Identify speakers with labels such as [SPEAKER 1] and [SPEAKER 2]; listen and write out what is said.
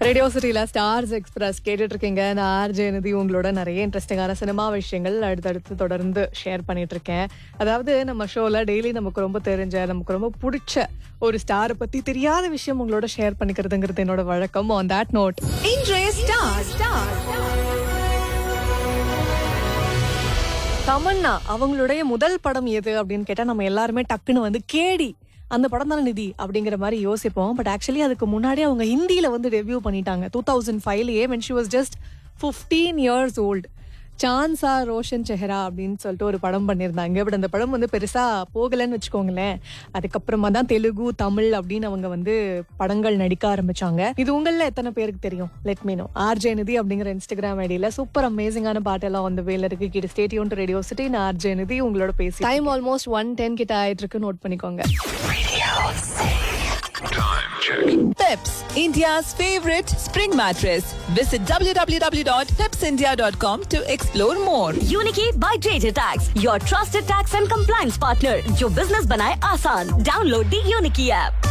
[SPEAKER 1] Radio சிட்டியில் stars express கேட்டுட்டு இருக்கீங்க நான் ஆர்ஜே நிதி உங்களோட நிறைய இன்ட்ரெஸ்டிங்கான சினிமா விஷயங்கள் அடுத்தடுத்து தொடர்ந்து ஷேர் பண்ணிட்டு இருக்கேன் அதாவது நம்ம ஷோல டெய்லி நமக்கு ரொம்ப தெரிஞ்ச நமக்கு ரொம்ப பிடிச்ச ஒரு ஸ்டாரை பத்தி தெரியாத விஷயம் உங்களோட ஷேர் பண்ணிக்கிறதுங்கிறது என்னோட வழக்கம் ஆன் தட் நோட்
[SPEAKER 2] இன்றைய ஸ்டார் ஸ்டார்
[SPEAKER 1] தமன்னா அவங்களுடைய முதல் படம் எது அப்படின்னு கேட்டா நம்ம எல்லாருமே டக்குன்னு வந்து கேடி அந்த படம் தானே நிதி அப்படிங்கிற மாதிரி யோசிப்போம் பட் ஆக்சுவலி அதுக்கு முன்னாடி அவங்க ஹிந்தியில வந்து டெபியூ பண்ணிட்டாங்க டூ தௌசண்ட் ஃபைவ்லயே when she was just fifteen years old சான்சா ரோஷன் செஹரா அப்படின்னு சொல்லிட்டு ஒரு படம் பண்ணியிருந்தாங்க பட் அந்த படம் வந்து பெருசா போகலைன்னு வச்சுக்கோங்களேன் அதுக்கப்புறமா தான் தெலுங்கு தமிழ் அப்படின்னு அவங்க வந்து படங்கள் நடிக்க ஆரம்பிச்சாங்க இது உங்கள எத்தனை பேருக்கு தெரியும் லெட் மீ நோ ஆர்ஜே நிதி அப்படிங்கிற இன்ஸ்டாகிராம் ஐடியில சூப்பர் அமேசிங்கான பாட்டெல்லாம் வந்து வேல இருக்கு கிட்ட ஸ்டேடியோன் ரேடியோ சிட்டி நான் ஆர்ஜே நிதி உங்களோட பேசி டைம் ஆல்மோஸ்ட் ஒன் டென் கிட்ட ஆயிட்டு இருக்கு நோட் பண்ணிக்கோங்க
[SPEAKER 2] Peps, India's favorite spring mattress. Visit www.pepsindia.com to explore more.
[SPEAKER 3] यूनिकी by JJ tax your trusted tax and compliance partner जो बिजनेस बनाए आसान डाउनलोड दी यूनिकी ऐप